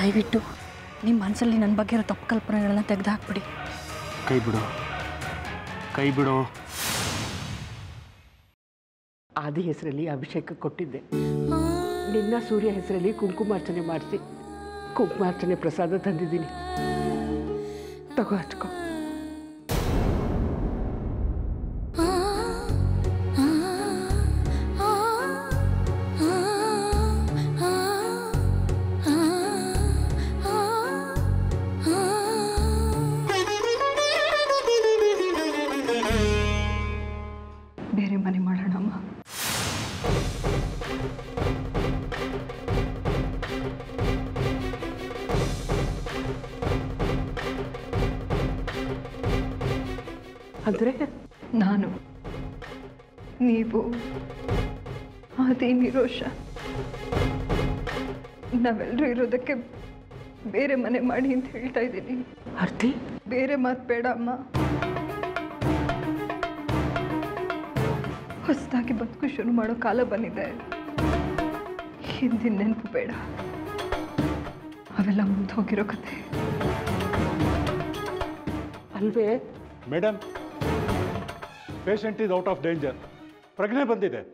ದಯವಿಟ್ಟು ನಿಮ್ಮ ಮನಸ್ಸಲ್ಲಿ ನನ್ನ ಬಗ್ಗೆ ಇರೋ ತಪ್ಪು ಕಲ್ಪನೆಗಳನ್ನ ತೆಗೆದು ಹಾಕ್ಬಿಡಿ ಕೈ ಬಿಡು ಕೈ ಬಿಡು ಆದಿ ಹೆಸರಲ್ಲಿ ಅಭಿಷೇಕ ಕೊಟ್ಟಿದ್ದೆ ನಿನ್ನ ಸೂರ್ಯ ಹೆಸರಲ್ಲಿ ಕುಂಕುಮಾರ್ಚನೆ ಮಾಡಿಸಿ ಕುಂಕುಮಾರ್ಚನೆ ಪ್ರಸಾದ ತಂದಿದ್ದೀನಿ ತಗೋ ಹಚ್ಕೋ ಬೇರೆ ಮನೆ ಮಾಡೋಣಮ್ಮ ಅಂದರೆ ನಾನು ನೀವು ಆದಿ ನಿರೋಷ ನಾವೆಲ್ಲರೂ ಇರೋದಕ್ಕೆ ಬೇರೆ ಮನೆ ಮಾಡಿ ಅಂತ ಹೇಳ್ತಾ ಇದ್ದೀನಿ ಅರ್ತಿ ಬೇರೆ ಮಾತು ಬೇಡ ಅಮ್ಮ ಹೊಸದಾಗಿ ಬದುಕು ಶುರು ಮಾಡೋ ಕಾಲ ಬಂದಿದೆ ಹಿಂದಿನ ನೆನಪು ಬೇಡ ಅವೆಲ್ಲ ಮುಂದೆ ಹೋಗಿರೋ ಕತೆ ಅಲ್ವೇ madam patient is out of danger ಪ್ರಜ್ಞೆ ಬಂದಿದೆ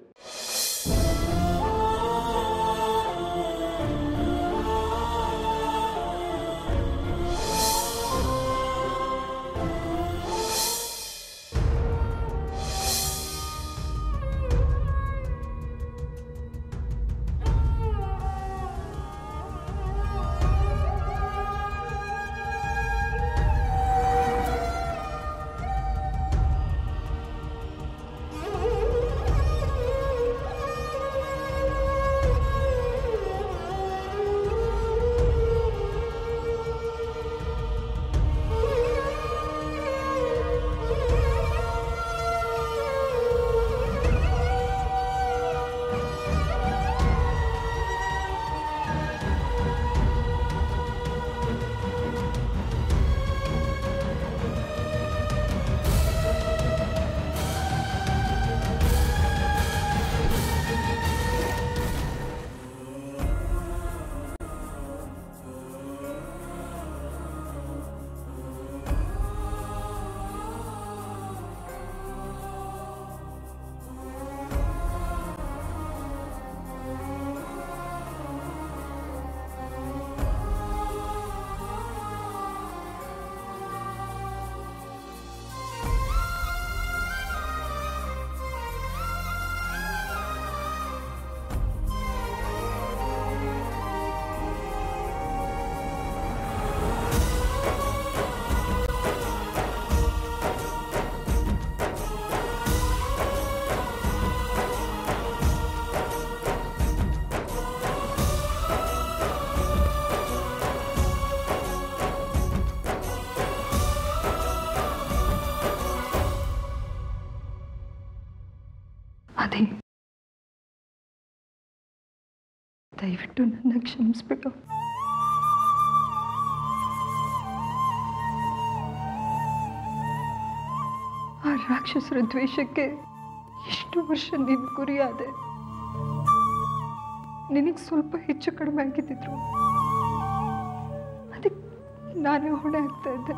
ಅದೇ ದಯವಿಟ್ಟು ನನ್ನ ಕ್ಷಮಿಸ್ಬಿಡು ಆ ರಾಕ್ಷಸರ ದ್ವೇಷಕ್ಕೆ ಎಷ್ಟು ವರ್ಷ ನೀನು ಗುರಿಯಾದೆ ನಿನಗೆ ಸ್ವಲ್ಪ ಹೆಚ್ಚು ಕಡಿಮೆ ಆಗಿದ್ದಿದ್ರು ಅದಕ್ಕೆ ನಾನೇ ಹೊಣೆ ಆಗ್ತಾ ಇದ್ದೆ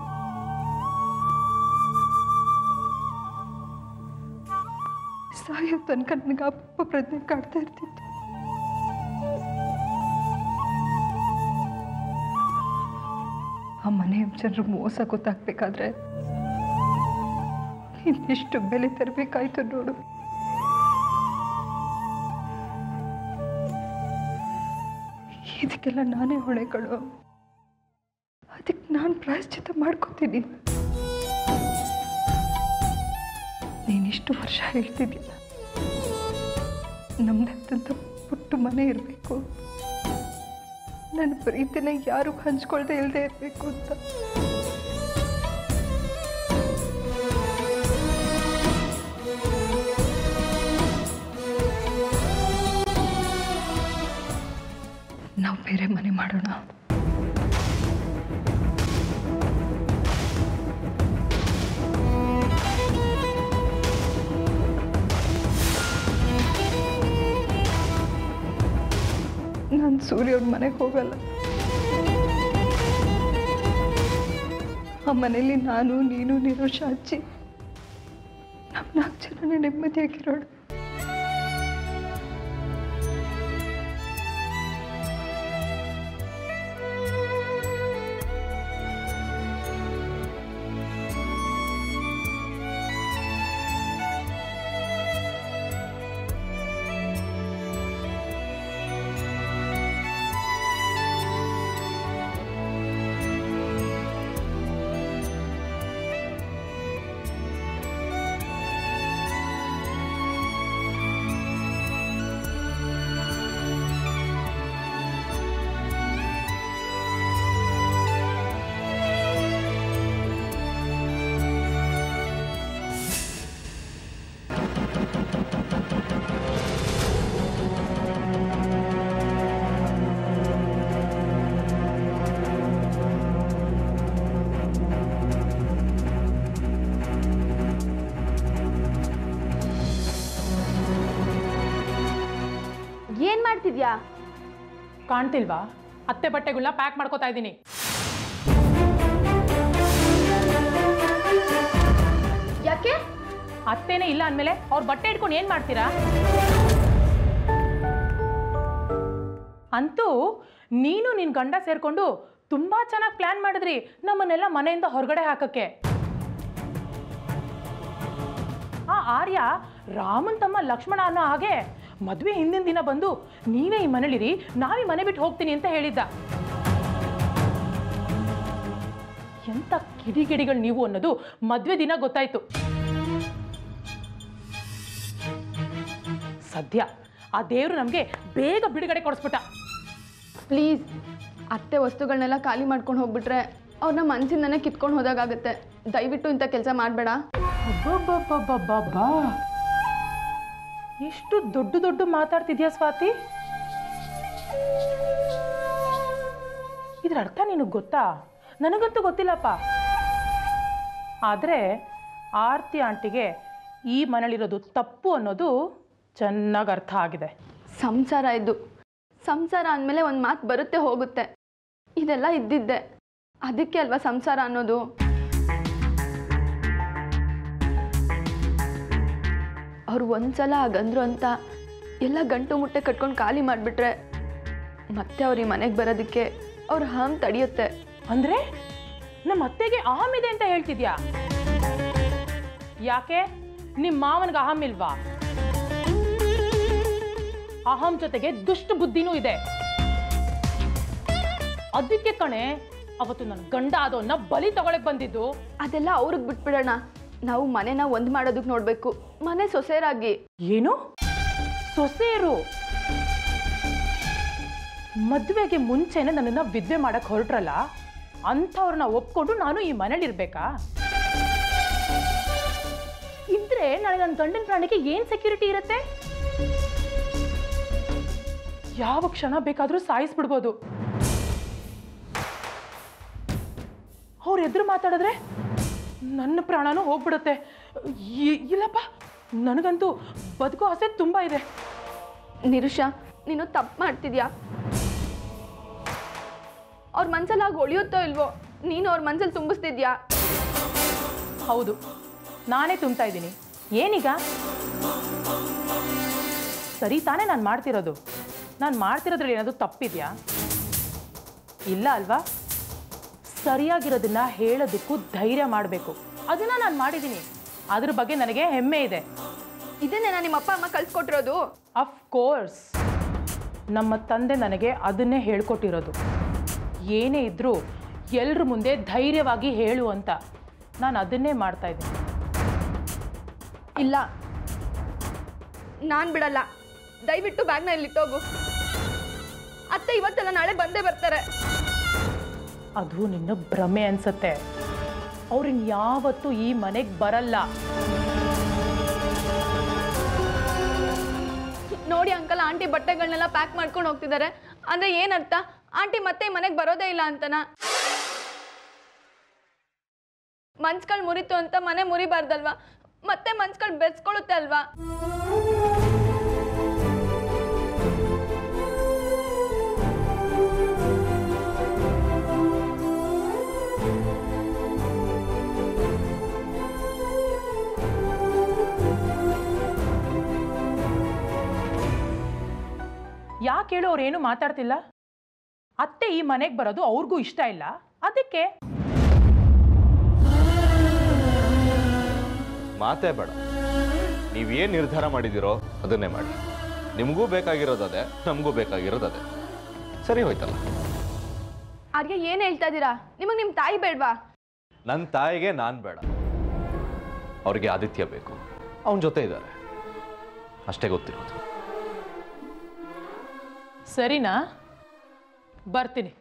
ಸಾಯೋ ತನಕ ನನಗೆ ಅಪ್ಪ ಪ್ರಜ್ಞೆ ಕಾಡ್ತಾ ಇರ್ತಿತ್ತು ಆ ಮನೆ ಜನರು ಮೋಸ ಗೊತ್ತಾಗ್ಬೇಕಾದ್ರೆ ಇನ್ನೆಷ್ಟು ಬೆಲೆ ತರಬೇಕಾಯ್ತು ನೋಡು ಇದಕ್ಕೆಲ್ಲ ನಾನೇ ಹೊಣೆ ಕಳು ಅದಕ್ಕೆ ನಾನು ಪ್ರಾಯಶ್ಚಿತ್ತ ಮಾಡ್ಕೋತೀನಿ ನೀನಿಷ್ಟು ವರ್ಷ ಹೇಳ್ತಿದ್ಯಲ್ಲ ನಮ್ದಂತ ಪುಟ್ಟು ಮನೆ ಇರಬೇಕು ನನ್ನ ಪ್ರೀತಿನ ಯಾರು ಹಂಚ್ಕೊಳ್ದೆ ಇಲ್ಲದೆ ಇರಬೇಕು ಅಂತ ನಾವು ಬೇರೆ ಮನೆ ಮಾಡೋಣ ನಾನು ಸೂರ್ಯವ್ರ ಮನೆಗೆ ಹೋಗಲ್ಲ ಆ ಮನೇಲಿ ನಾನು ನೀನು ನಿರೋಷ ಅಜ್ಜಿ ನಮ್ಮ ನಾಲ್ಕು ಜನ ನೆಮ್ಮದಿಯಾಗಿರೋಣ ಏನ್ ಮಾಡ್ತಿದ್ಯಾ ಕಾಣ್ತಿಲ್ವಾ ಅತ್ತೆ ಬಟ್ಟೆಗಳನ್ನ ಪ್ಯಾಕ್ ಮಾಡ್ಕೋತಾ ಇದ್ದೀನಿ ಯಾಕೆ ಅತ್ತೇನೆ ಇಲ್ಲ ಅಂದಮೇಲೆ ಅವ್ರ ಬಟ್ಟೆ ಇಟ್ಕೊಂಡು ಏನು ಮಾಡ್ತೀರಾ ಅಂತೂ ನೀನು ನಿನ್ನ ಗಂಡ ಸೇರ್ಕೊಂಡು ತುಂಬಾ ಚೆನ್ನಾಗಿ ಪ್ಲಾನ್ ಮಾಡಿದ್ರಿ ನಮ್ಮನ್ನೆಲ್ಲ ಮನೆಯಿಂದ ಹೊರಗಡೆ ಹಾಕಕ್ಕೆ ಆ ಆರ್ಯ ರಾಮನ್ ತಮ್ಮ ಲಕ್ಷ್ಮಣ ಅನ್ನೋ ಹಾಗೆ ಮದುವೆ ಹಿಂದಿನ ದಿನ ಬಂದು ನೀವೇ ಈ ಮನೇಲಿರಿ ನಾವೀ ಮನೆ ಬಿಟ್ಟು ಹೋಗ್ತೀನಿ ಅಂತ ಹೇಳಿದ್ದ ಎಂಥ ಕಿಡಿಗಿಡಿಗಳು ನೀವು ಅನ್ನೋದು ಮದುವೆ ದಿನ ಗೊತ್ತಾಯ್ತು ಸದ್ಯ ಆ ದೇವರು ನಮಗೆ ಬೇಗ ಬಿಡುಗಡೆ ಕೊಡಿಸ್ಬಿಟ್ಟ ಪ್ಲೀಸ್ ಅತ್ತೆ ವಸ್ತುಗಳನ್ನೆಲ್ಲ ಖಾಲಿ ಮಾಡ್ಕೊಂಡು ಹೋಗ್ಬಿಟ್ರೆ ಅವ್ರನ್ನ ಮನ್ಸಿಂದನೇ ಕಿತ್ಕೊಂಡು ಹೋದಾಗತ್ತೆ ದಯವಿಟ್ಟು ಇಂಥ ಕೆಲಸ ಮಾಡಬೇಡ ಅಬ್ಬಬ್ಬಬ್ಬಬ್ಬಬ್ಬಾ. ಎಷ್ಟು ದೊಡ್ಡ ದೊಡ್ಡ ಮಾತಾಡ್ತಿದ್ಯಾ ಸ್ವಾತಿ ಇದ್ರ ಅರ್ಥ ನಿನಗೆ ಗೊತ್ತಾ ನನಗಂತೂ ಗೊತ್ತಿಲ್ಲಪ್ಪ ಆದರೆ ಆರ್ತಿ ಆಂಟಿಗೆ ಈ ಮನೇಲಿರೋದು ತಪ್ಪು ಅನ್ನೋದು ಚೆನ್ನಾಗಿ ಅರ್ಥ ಆಗಿದೆ ಸಂಸಾರ ಇದು ಸಂಸಾರ ಅಂದಮೇಲೆ ಒಂದು ಮಾತು ಬರುತ್ತೆ ಹೋಗುತ್ತೆ ಇದೆಲ್ಲ ಇದ್ದಿದ್ದೆ ಅದಕ್ಕೆ ಅಲ್ವಾ ಸಂಸಾರ ಅನ್ನೋದು ಅವ್ರು ಒಂದ್ಸಲ ಆಗಂದ್ರು ಅಂತ ಎಲ್ಲ ಗಂಟು ಮುಟ್ಟೆ ಕಟ್ಕೊಂಡು ಖಾಲಿ ಮಾಡಿಬಿಟ್ರೆ ಮತ್ತೆ ಅವ್ರ ಈ ಮನೆಗೆ ಬರೋದಕ್ಕೆ ಅವ್ರ ಹಾಮ್ ತಡೆಯುತ್ತೆ ಅಂದ್ರೆ ನಮ್ಮ ಅತ್ತೆಗೆ ಅಹಂ ಇದೆ ಅಂತ ಹೇಳ್ತಿದ್ಯಾ ಯಾಕೆ ನಿಮ್ಮ ಮಾವನಿಗೆ ಅಹಂ ಇಲ್ವಾ ಅಹಂ ಜೊತೆಗೆ ದುಷ್ಟ ಬುದ್ಧಿನೂ ಇದೆ ಅದಕ್ಕೆ ಕಣೆ ಅವತ್ತು ನನ್ನ ಗಂಡ ಅದನ್ನ ಬಲಿ ತಗೊಳಕ್ ಬಂದಿದ್ದು ಅದೆಲ್ಲ ಅವ್ರಿಗೆ ಬಿಟ್ಬಿಡೋಣ ನಾವು ಮನೆನ ಒಂದು ಮಾಡೋದಕ್ಕೆ ನೋಡಬೇಕು ಮನೆ ಸೊಸೆಯರಾಗಿ ಏನು ಸೊಸೆಯರು ಮದುವೆಗೆ ಮುಂಚೆನೆ ನನ್ನನ್ನ ವಿದ್ವೆ ಮಾಡಕ್ ಹೊರಟ್ರಲ್ಲ ಅಂಥವ್ರನ್ನ ಒಪ್ಕೊಂಡು ನಾನು ಈ ಮನೇಲಿ ಇರ್ಬೇಕಾ ಇದ್ರೆ ನಾಳೆ ನನ್ನ ಗಂಡನ ಪ್ರಾಣಿಗೆ ಏನ್ ಸೆಕ್ಯೂರಿಟಿ ಇರುತ್ತೆ ಯಾವ ಕ್ಷಣ ಬೇಕಾದ್ರೂ ಸಾಯಿಸ್ಬಿಡ್ಬೋದು ಅವ್ರ ಎದುರು ಮಾತಾಡಿದ್ರೆ ನನ್ನ ಪ್ರಾಣನೂ ಹೋಗ್ಬಿಡುತ್ತೆ ಇ- ಇಲ್ಲಪ್ಪ ನನಗಂತೂ ಬದುಕೋ ಆಸೆ ತುಂಬ ಇದೆ ನಿರುಷಾ ನೀನು ತಪ್ಪು ಮಾಡ್ತಿದ್ಯಾ ಅವ್ರ ಮನ್ಸಲ್ಲಿ ಆಗ ಒಳಿಯುತ್ತೋ ಇಲ್ವೋ ನೀನು ಅವ್ರ ಮನ್ಸಲ್ಲಿ ತುಂಬಿಸ್ತಿದ್ಯಾ ಹೌದು ನಾನೇ ತುಂಬ್ತಾ ಇದ್ದೀನಿ ಏನೀಗ ಸರಿ ತಾನೇ ನಾನು ಮಾಡ್ತಿರೋದು ನಾನು ಮಾಡ್ತಿರೋದ್ರಲ್ಲಿ ಏನಾದರೂ ತಪ್ಪಿದೆಯಾ ಇಲ್ಲ ಅಲ್ವಾ ಸರಿಯಾಗಿರೋದನ್ನ ಹೇಳೋದಕ್ಕೂ ಧೈರ್ಯ ಮಾಡಬೇಕು ಅದನ್ನ ನಾನು ಮಾಡಿದ್ದೀನಿ ಅದ್ರ ಬಗ್ಗೆ ನನಗೆ ಹೆಮ್ಮೆ ಇದೆ ಇದನ್ನೇ ನಿಮ್ಮ ಅಪ್ಪ ಅಮ್ಮ ಕಳ್ಸ್ಕೊಟ್ಟಿರೋದು ಅಫ್ ಕೋರ್ಸ್ ನಮ್ಮ ತಂದೆ ನನಗೆ ಅದನ್ನೇ ಹೇಳ್ಕೊಟ್ಟಿರೋದು ಏನೇ ಇದ್ರೂ ಎಲ್ರ ಮುಂದೆ ಧೈರ್ಯವಾಗಿ ಹೇಳು ಅಂತ ನಾನು ಅದನ್ನೇ ಮಾಡ್ತಾ ಇದ್ದೀನಿ ಇಲ್ಲ ನಾನು ಬಿಡಲ್ಲ ದಯವಿಟ್ಟು ಬ್ಯಾಗ್ನ ಇಲ್ಲಿಟ್ಟೋಗು ಅತ್ತೆ ಇವತ್ತೆಲ್ಲ ನಾಳೆ ಬಂದೇ ಬರ್ತಾರೆ ಅದು ನಿನ್ನ ಭ್ರಮೆ ಅನ್ಸತ್ತೆ ಅವ್ರಿನ್ ಯಾವತ್ತೂ ಈ ಮನೆಗೆ ಬರಲ್ಲ ನೋಡಿ ಅಂಕಲ್ ಆಂಟಿ ಬಟ್ಟೆಗಳನ್ನೆಲ್ಲ ಪ್ಯಾಕ್ ಮಾಡ್ಕೊಂಡು ಹೋಗ್ತಿದ್ದಾರೆ ಅಂದ್ರೆ ಏನರ್ಥ ಆಂಟಿ ಮತ್ತೆ ಮನೆಗೆ ಬರೋದೇ ಇಲ್ಲ ಅಂತನ ಮನ್ಸ್ಗಳು ಮುರಿತು ಅಂತ ಮನೆ ಮುರಿಬಾರ್ದಲ್ವಾ ಮತ್ತೆ ಮನ್ಸ್ಗಳು ಬೆರೆಸ್ಕೊಳ್ಳುತ್ತೆ ಅಲ್ವಾ ಯಾಕೆ ಹೇಳು ಅವ್ರೇನು ಮಾತಾಡ್ತಿಲ್ಲ ಅತ್ತೆ ಈ ಮನೆಗೆ ಬರೋದು ಅವ್ರಿಗೂ ಇಷ್ಟ ಇಲ್ಲ ಅದಕ್ಕೆ ಮಾತೇ ಬೇಡ ನೀವೇನು ನಿರ್ಧಾರ ಮಾಡಿದ್ದೀರೋ ಅದನ್ನೇ ಮಾಡಿ ನಿಮಗೂ ಬೇಕಾಗಿರೋದು ಅದೇ ನಮಗೂ ಬೇಕಾಗಿರೋದು ಅದೇ ಸರಿ ಹೋಯ್ತಲ್ಲ ಆರ್ಯ ಏನು ಹೇಳ್ತಾ ಇದ್ದೀರಾ ನಿಮಗೆ ನಿಮ್ಮ ತಾಯಿ ಬೇಡವಾ ನನ್ನ ತಾಯಿಗೆ ನಾನು ಬೇಡ ಅವ್ರಿಗೆ ಆದಿತ್ಯ ಬೇಕು ಅವನ ಜೊತೆ ಇದ್ದಾರೆ ಅಷ್ಟೇ ಗೊತ್ತಿರೋದು ಸರಿನಾ ಬರ್ತೀನಿ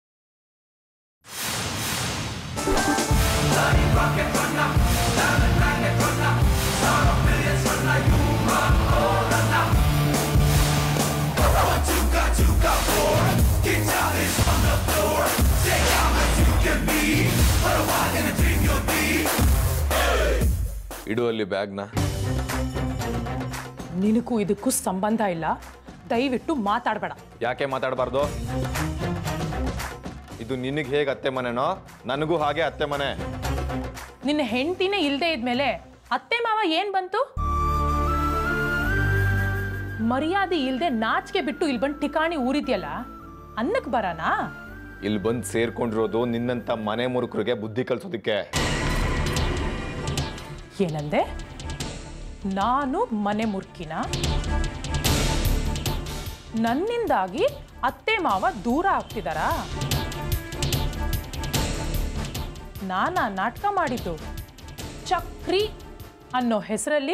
ಇಡುವಲ್ಲಿ ಬ್ಯಾಗ್ನ ನಿನಗೂ ಇದಕ್ಕೂ ಸಂಬಂಧ ಇಲ್ಲ ದಯವಿಟ್ಟು ಮಾತಾಡಬೇಡ ಯಾಕೆ ಮಾತಾಡಬಾರ್ದು ಇದು ನಿನಗೆ ಹೇಗೆ ಅತ್ತೆ ಮನೆನೋ ನನಗೂ ಹಾಗೆ ಅತ್ತೆ ಮನೆ ನಿನ್ನ ಹೆಂಡತಿನೇ ಇಲ್ಲದೆ ಇದ್ಮೇಲೆ ಅತ್ತೆ ಮಾವ ಏನ್ ಬಂತು ಮರ್ಯಾದೆ ಇಲ್ದೆ ನಾಚಿಕೆ ಬಿಟ್ಟು ಇಲ್ಲಿ ಬಂದು ಠಿಕಾಣಿ ಊರಿದ್ಯಲ್ಲ ಅನ್ನಕ್ ಬರನಾ ಇಲ್ಲಿ ಬಂದು ಸೇರ್ಕೊಂಡಿರೋದು ನಿನ್ನಂತ ಮನೆ ಮುರುಕರಿಗೆ ಬುದ್ಧಿ ಕಲ್ಸೋದಕ್ಕೆ ಏನಂದೆ ನಾನು ಮನೆ ಮುರ್ಕಿನ ನನ್ನಿಂದಾಗಿ ಅತ್ತೆ ಮಾವ ದೂರ ಆಗ್ತಿದಾರಾ ನಾನಾ ನಾಟಕ ಮಾಡಿದ್ದು ಚಕ್ರಿ ಅನ್ನೋ ಹೆಸರಲ್ಲಿ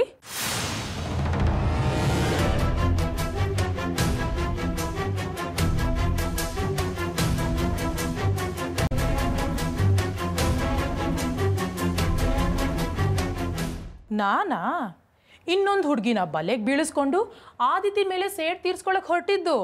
ನಾನಾ ಇನ್ನೊಂದು ಹುಡುಗಿನ ಬಲೆಗೆ ಬೀಳಿಸ್ಕೊಂಡು ಆದಿತಿ ಮೇಲೆ ಸೇಡ್ ತೀರ್ಸ್ಕೊಳಕ್ ಹೊರಟಿದ್ದು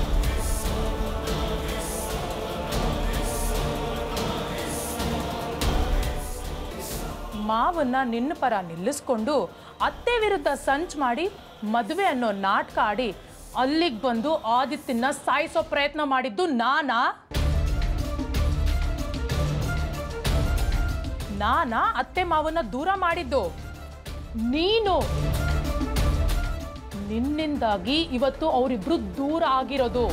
ಮಾವನ್ನ ನಿನ್ನ ಪರ ನಿಲ್ಲಿಸ್ಕೊಂಡು ಅತ್ತೆ ವಿರುದ್ಧ ಸಂಚ್ ಮಾಡಿ ಮದುವೆ ಅನ್ನೋ ನಾಟಕ ಆಡಿ ಅಲ್ಲಿಗೆ ಬಂದು ಆದಿತ್ಯನ ಸಾಯಿಸೋ ಪ್ರಯತ್ನ ಮಾಡಿದ್ದು ನಾನಾ ನಾನಾ ಅತ್ತೆ ಮಾವನ್ನ ದೂರ ಮಾಡಿದ್ದು ನೀನು ನಿನ್ನಿಂದಾಗಿ ಇವತ್ತು ಅವರಿಬ್ರು ದೂರ ಆಗಿರೋದು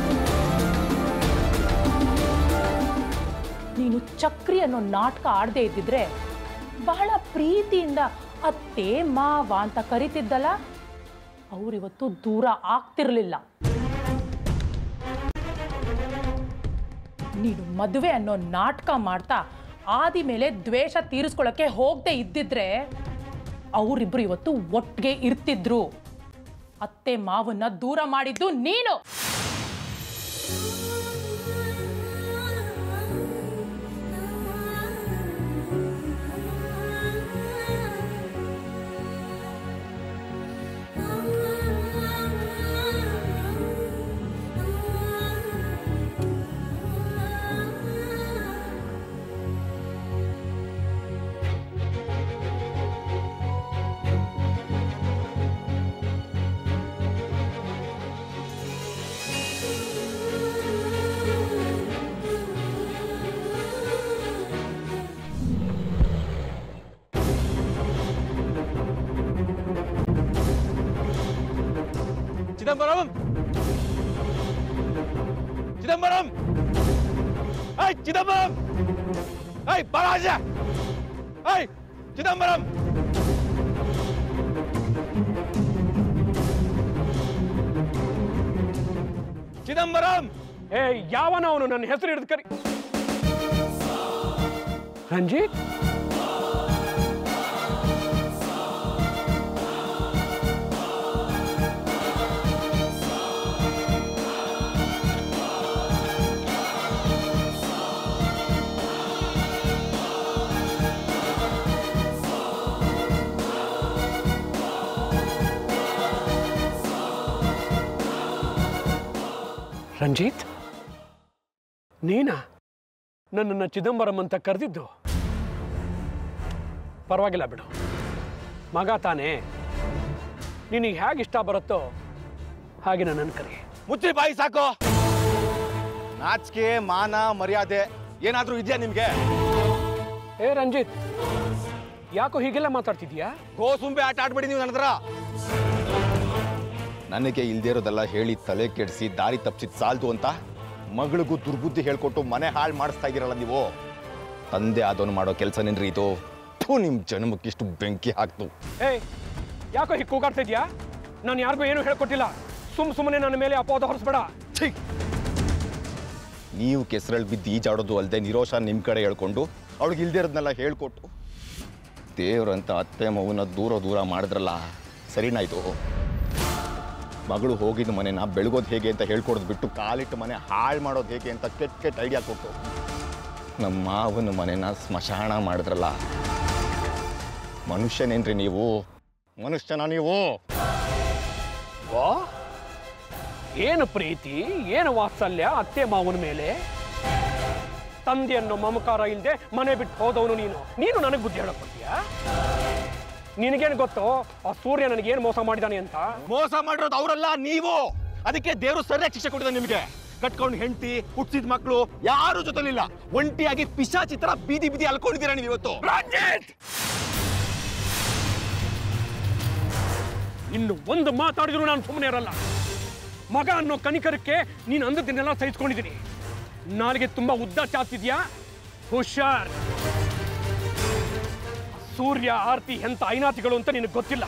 ನೀನು ಚಕ್ರಿ ಅನ್ನೋ ನಾಟಕ ಆಡದೆ ಇದ್ದಿದ್ರೆ ಬಹಳ ಪ್ರೀತಿಯಿಂದ ಅತ್ತೆ ಮಾವ ಅಂತ ಕರಿತಿದ್ದಲ್ಲ ಅವರಿವತ್ತು ದೂರ ಆಗ್ತಿರ್ಲಿಲ್ಲ ನೀನು ಮದುವೆ ಅನ್ನೋ ನಾಟಕ ಮಾಡ್ತಾ ಆದಿ ಮೇಲೆ ದ್ವೇಷ ತೀರಿಸ್ಕೊಳ್ಳೋಕೆ ಹೋಗದೆ ಇದ್ದಿದ್ರೆ ಅವರಿಬ್ರು ಇವತ್ತು ಒಟ್ಟಿಗೆ ಇರ್ತಿದ್ರು ಅತ್ತೆ ಮಾವನ್ನ ದೂರ ಮಾಡಿದ್ದು ನೀನು ಚಿದಂಬರಂ ಚಿದಂಬರಂ ಐ ಚಿದಂಬರಂ ಐ ಬರಾಜ ಐ ಚಿದಂಬರಂ ಚಿದಂಬರಂ ಏ ಯಾವನ ಅವನು ನನ್ನ ಹೆಸರು ಹಿಡಿದು ಕರಿ ರಂಜಿತ್ ರಂಜಿತ್ ನೀನಾ ನನ್ನನ್ನು ಚಿದಂಬರಂ ಅಂತ ಕರೆದಿದ್ದು ಪರವಾಗಿಲ್ಲ ಬಿಡು ಮಗ ತಾನೇ ನಿನಗೆ ಹೇಗೆ ಇಷ್ಟ ಬರುತ್ತೋ ಹಾಗೆ ನನ್ನನ್ನು ಕರಿ ಮುಚ್ಚಿ ಬಾಯಿ ಸಾಕು ನಾಚಿಕೆ ಮಾನ ಮರ್ಯಾದೆ ಏನಾದ್ರೂ ಇದೆಯಾ ನಿಮ್ಗೆ ಏ ರಂಜಿತ್ ಯಾಕೋ ಹೀಗೆಲ್ಲ ಮಾತಾಡ್ತಿದ್ಯಾ ಗೋ ಸುಂಬೆ ಆಟ ಆಡ್ಬೇಡಿ ನೀವು ನನ್ನ ಹತ್ರ ನನಗೆ ಇಲ್ದೇ ಇರೋದೆಲ್ಲ ಹೇಳಿ ತಲೆ ಕೆಡಿಸಿ ದಾರಿ ತಪ್ಪಿಸಿದ್ ಸಾಲ್ದು ಅಂತ ಮಗಳಿಗೂ ದುರ್ಬುದ್ಧಿ ಹೇಳ್ಕೊಟ್ಟು ಮನೆ ಹಾಳು ಮಾಡಿಸ್ತಾ ಇದ್ದೀರಲ್ಲ ನೀವು ತಂದೆ ಆದವನು ಮಾಡೋ ಕೆಲಸ ನಿನ್ರಿ ಇದು ಥು, ನಿಮ್ ಜನ್ಮಕ್ಕಿಷ್ಟು ಬೆಂಕಿ ಹಾಕ್ತು ಏಯ್ ಯಾಕೋ ಹೀಗೆ ಕೂಗಾಡ್ತಾ ಇದೆಯಾ ನಾನು ಯಾರಿಗೂ ಏನೂ ಹೇಳ್ಕೊಟ್ಟಿಲ್ಲ ಸುಮ್ ಸುಮ್ಮನೆ ನನ್ನ ಮೇಲೆ ಅಪವಾದ ಹೊರಿಸ್ಬೇಡ ಛೀ! ನೀವು ಕೆಸರಲ್ಲಿ ಬಿದ್ದು ಈಜಾಡೋದು ಅಲ್ಲದೆ ನಿರೋಷ ನಿಮ್ಮ ಕಡೆ ಹೇಳ್ಕೊಂಡು ಅವಳಿಗೆ ಇಲ್ದೇ ಇರೋದನ್ನೆಲ್ಲ ಹೇಳ್ಕೊಟ್ಟು ದೇವ್ರಂತ ಅತ್ತೆ ಮಗುನ ದೂರ ದೂರ ಮಾಡಿದ್ರಲ್ಲ ಸರಿನಾ ಇದು ಮಗಳು ಹೋಗಿದ್ದ ಮನೆನ ಬೆಳಗೋದು ಹೇಗೆ ಅಂತ ಹೇಳ್ಕೊಡೋದು ಬಿಟ್ಟು ಕಾಲಿಟ್ಟು ಮನೆ ಹಾಳು ಮಾಡೋದು ಹೇಗೆ ಅಂತ ಕೆಟ್ಟ ಕೆಟ್ಟ ಐಡಿಯಾ ಕೊಟ್ಟು ನಮ್ಮ ಮಾವನ ಮನೆನ ಸ್ಮಶಾನ ಮಾಡಿದ್ರಲ್ಲ ಮನುಷ್ಯನೇನ್ರಿ ನೀವು ಮನುಷ್ಯನ ನೀವು ವಾ ಏನು ಪ್ರೀತಿ ಏನು ವಾತ್ಸಲ್ಯ ಅತ್ತೆ ಮಾವನ ಮೇಲೆ ತಂದೆ ಅನ್ನೋ ಮಮಕಾರ ಇಲ್ಲದೆ ಮನೆ ಬಿಟ್ಟು ಹೋದವನು ನೀನು ನೀನು ನನಗೆ ಬುದ್ಧಿ ಹೇಳಕ್ ಬರ್ತೀಯಾ ನಿನಗೇನು ಗೊತ್ತೋ ಆ ಸೂರ್ಯ ನನಗೇನು ಮೋಸ ಮಾಡಿದಾನೆ ಅಂತ ಮೋಸ ಮಾಡಿರೋದು ಅವರಲ್ಲ ನೀವು ಅದಕ್ಕೆ ದೇವರು ಸರಿಯಾಗಿ ಶಿಕ್ಷೆ ಕೊಟ್ಟಿದೆ ನಿಮಗೆ ಕಟ್ಕೊಂಡು ಹೆಂಡತಿ ಹುಟ್ಟಿಸಿದ ಮಕ್ಕಳು ಯಾರು ಜೊತೆಲಿಲ್ಲ ಒಂಟಿಯಾಗಿ ಪಿಶಾಚಿ ತರ ಬೀದಿ ಬೀದಿ ಅಲ್ಕೊಂಡಿದ್ದೀರಾ ನೀವು ಇವತ್ತು ರಂಜಿತ್ ಇನ್ನು ಒಂದು ಮಾತಾಡಿದ್ರು ನಾನು ಸುಮ್ಮನೆ ಇರಲ್ಲ ಮಗ ಅನ್ನೋ ಕನಿಕರಕ್ಕೆ ನೀನು ಅಂದದ್ದನ್ನೆಲ್ಲ ಸಹಿಸ್ಕೊಂಡಿದ್ದೀನಿ ನಾಲಿಗೆ ತುಂಬಾ ಉದ್ದ ಚಾಚಿದ್ಯಾ ಹುಷಾರ್ ಸೂರ್ಯ ಆರ್ತಿ ಎಂತ ಐನಾತಿಗಳು ಅಂತ ನಿನಗೆ ಗೊತ್ತಿಲ್ಲ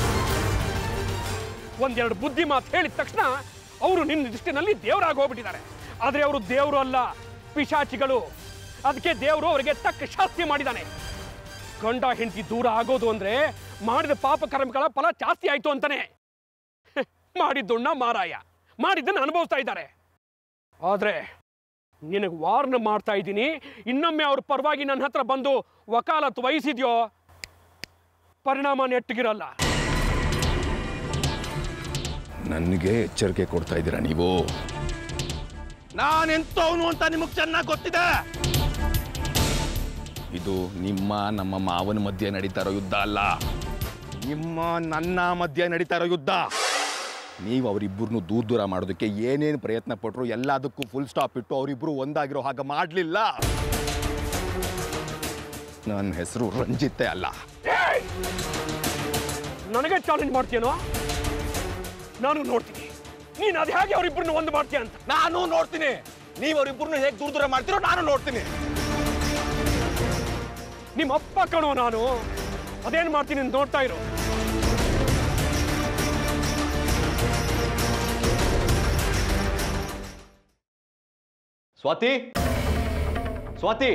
ಒಂದೆರಡು ಬುದ್ಧಿ ಮಾತು ಹೇಳಿದ ತಕ್ಷಣ ಅವರು ನಿನ್ನ ದೃಷ್ಟಿನಲ್ಲಿ ದೇವರಾಗಿ ಹೋಗ್ಬಿಟ್ಟಿದ್ದಾರೆ ಆದ್ರೆ ಅವರು ದೇವರು ಅಲ್ಲ ಪಿಶಾಚಿಗಳು ಅದಕ್ಕೆ ದೇವರು ಅವರಿಗೆ ತಕ್ಕ ಶಾಸ್ತಿ ಮಾಡಿದ್ದಾನೆ ಗಂಡ ಹೆಂಡತಿ ದೂರ ಆಗೋದು ಅಂದ್ರೆ ಮಾಡಿದ ಪಾಪ ಕರ್ಮಗಳ ಫಲ ಜಾಸ್ತಿ ಆಯ್ತು ಅಂತಾನೆ ಮಾಡಿದ್ದುಣ್ಣ ಮಾರಾಯ ಮಾಡಿದ್ದನ್ನು ಅನುಭವಿಸ್ತಾ ಇದ್ದಾರೆ ಆದ್ರೆ ನಿನಗೆ ವಾರ್ನ್ ಮಾಡ್ತಾ ಇದ್ದೀನಿ ಇನ್ನೊಮ್ಮೆ ಅವ್ರ ಪರವಾಗಿ ನನ್ನ ಹತ್ರ ಬಂದು ವಕಾಲತ್ ವಹಿಸಿದ್ಯೋ ಪರಿಣಾಮ ನೆಟ್ಟಗಿರಲ್ಲ ನನಗೆ ಎಚ್ಚರಿಕೆ ಕೊಡ್ತಾ ಇದ್ದೀರಾ ನೀವು ನಾನೆಂತವನು ಅಂತ ನಿಮಗೆ ಚೆನ್ನಾಗಿ ಗೊತ್ತಿದೆ ಇದು ನಿಮ್ಮ ನಮ್ಮ ಮಾವನ ಮಧ್ಯೆ ನಡೀತಾ ಇರೋ ಯುದ್ಧ ಅಲ್ಲ ನಿಮ್ಮ ನನ್ನ ಮಧ್ಯೆ ನಡೀತಾ ಇರೋ ಯುದ್ಧ ನೀವು ಅವರಿಬ್ಬರನ್ನು ದೂರ ದೂರ ಮಾಡೋದಕ್ಕೆ ಏನೇನು ಪ್ರಯತ್ನ ಪಟ್ಟರು ಎಲ್ಲದಕ್ಕೂ ಫುಲ್ ಸ್ಟಾಪ್ ಇಟ್ಟು ಅವರಿಬ್ಬರು ಒಂದಾಗಿರೋ ಹಾಗೆ ಮಾಡಲಿಲ್ಲ ನನ್ನ ಹೆಸರು ರಂಜಿತ್ತೆ ಅಲ್ಲ ನನಗೆ ಚಾಲೆಂಜ್ ಮಾಡ್ತೀಯನೋ ನಾನು ನೋಡ್ತೀನಿ ನೀನು ಅದು ಹೇಗೆ ಅವರಿಬ್ಬರನ್ನ ಒಂದು ಮಾಡ್ತೀಯ ಅಂತ ನಾನು ನೋಡ್ತೀನಿ ನೀವು ಅವರಿಬ್ಬರನ್ನು ಹೇಗೆ ದೂರ ದೂರ ಮಾಡ್ತೀರೋ ನಾನು ನೋಡ್ತೀನಿ ನಿಮ್ಮ ಅಪ್ಪ ಕಣೋ ನಾನು ಅದೇನ್ ಮಾಡ್ತೀನಿ ಅಂತ ನೋಡ್ತಾ ಇರು ಸ್ವಾತಿ ಸ್ವಾತಿ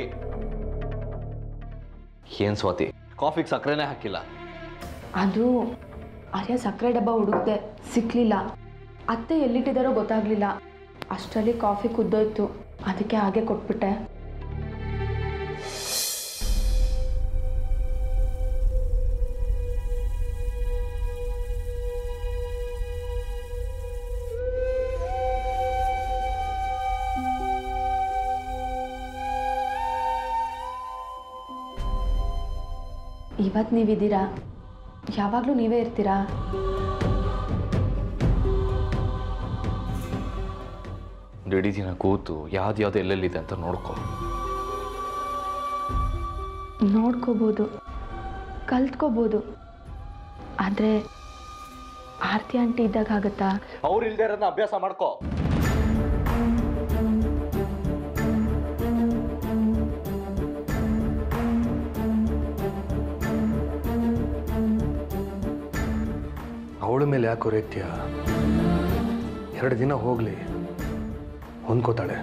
ಏನ್ ಸ್ವಾತಿ ಕಾಫಿಗೆ ಸಕ್ಕರೆನೇ ಹಾಕಿಲ್ಲ ಅದು ಆರ್ಯ ಸಕ್ಕರೆ ಡಬ್ಬ ಹುಡುಕ್ದೆ ಸಿಕ್ಕಲಿಲ್ಲ ಅತ್ತೆ ಎಲ್ಲಿಟ್ಟಿದ್ದಾರೋ ಗೊತ್ತಾಗ್ಲಿಲ್ಲ ಅಷ್ಟರಲ್ಲಿ ಕಾಫಿ ಕುದ್ದೋಯ್ತು ಅದಕ್ಕೆ ಹಾಗೆ ಕೊಟ್ಬಿಟ್ಟೆ ಇವತ್ತು ನೀವಿದ್ದೀರಾ ಯಾವಾಗಲೂ ನೀವೇ ಇರ್ತೀರಾ ಒಂದು ಇಡೀ ದಿನ ಕೂತು ಯಾವ್ದು ಯಾವ್ದು ಎಲ್ಲೆಲ್ಲಿದೆ ಅಂತ ನೋಡ್ಕೊ ನೋಡ್ಕೋಬೋದು ಕಲ್ತ್ಕೋಬೋದು ಆದರೆ ಆರತಿ ಆಂಟಿ ಇದ್ದಾಗ ಆಗುತ್ತಾ ಅವ್ರು ಇಲ್ದೇ ಇರೋದನ್ನ ಅಭ್ಯಾಸ ಮಾಡ್ಕೋ ಅವಳ ಮೇಲೆ ಯಾಕೆ ಹೊರೆಕ್ತೀಯ ಎರಡು ದಿನ ಹೋಗಲಿ ಹೊಂದ್ಕೋತಾಳೆ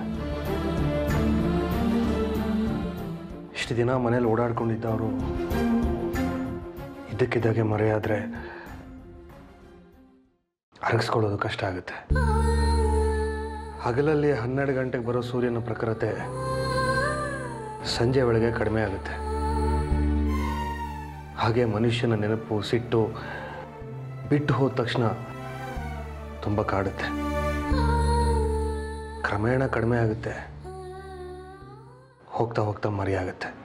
ಇಷ್ಟು ದಿನ ಮನೇಲಿ ಓಡಾಡ್ಕೊಂಡಿದ್ದವರು ಇದ್ದಕ್ಕಿದ್ದಾಗೆ ಮರೆಯಾದರೆ ಅರಗಿಸ್ಕೊಳ್ಳೋದು ಕಷ್ಟ ಆಗುತ್ತೆ ಹಗಲಲ್ಲಿ ಹನ್ನೆರಡು ಗಂಟೆಗೆ ಬರೋ ಸೂರ್ಯನ ಪ್ರಖರತೆ ಸಂಜೆ ವೇಳೆಗೆ ಕಡಿಮೆ ಆಗುತ್ತೆ ಹಾಗೆ ಮನುಷ್ಯನ ನೆನಪು ಸಿಟ್ಟು ಬಿಟ್ಟು ಹೋದ ತಕ್ಷಣ ತುಂಬ ಕಾಡುತ್ತೆ ಕ್ರಮೇಣ ಕಡಿಮೆ ಆಗುತ್ತೆ ಹೋಗ್ತಾ ಹೋಗ್ತಾ ಮರೆಯಾಗುತ್ತೆ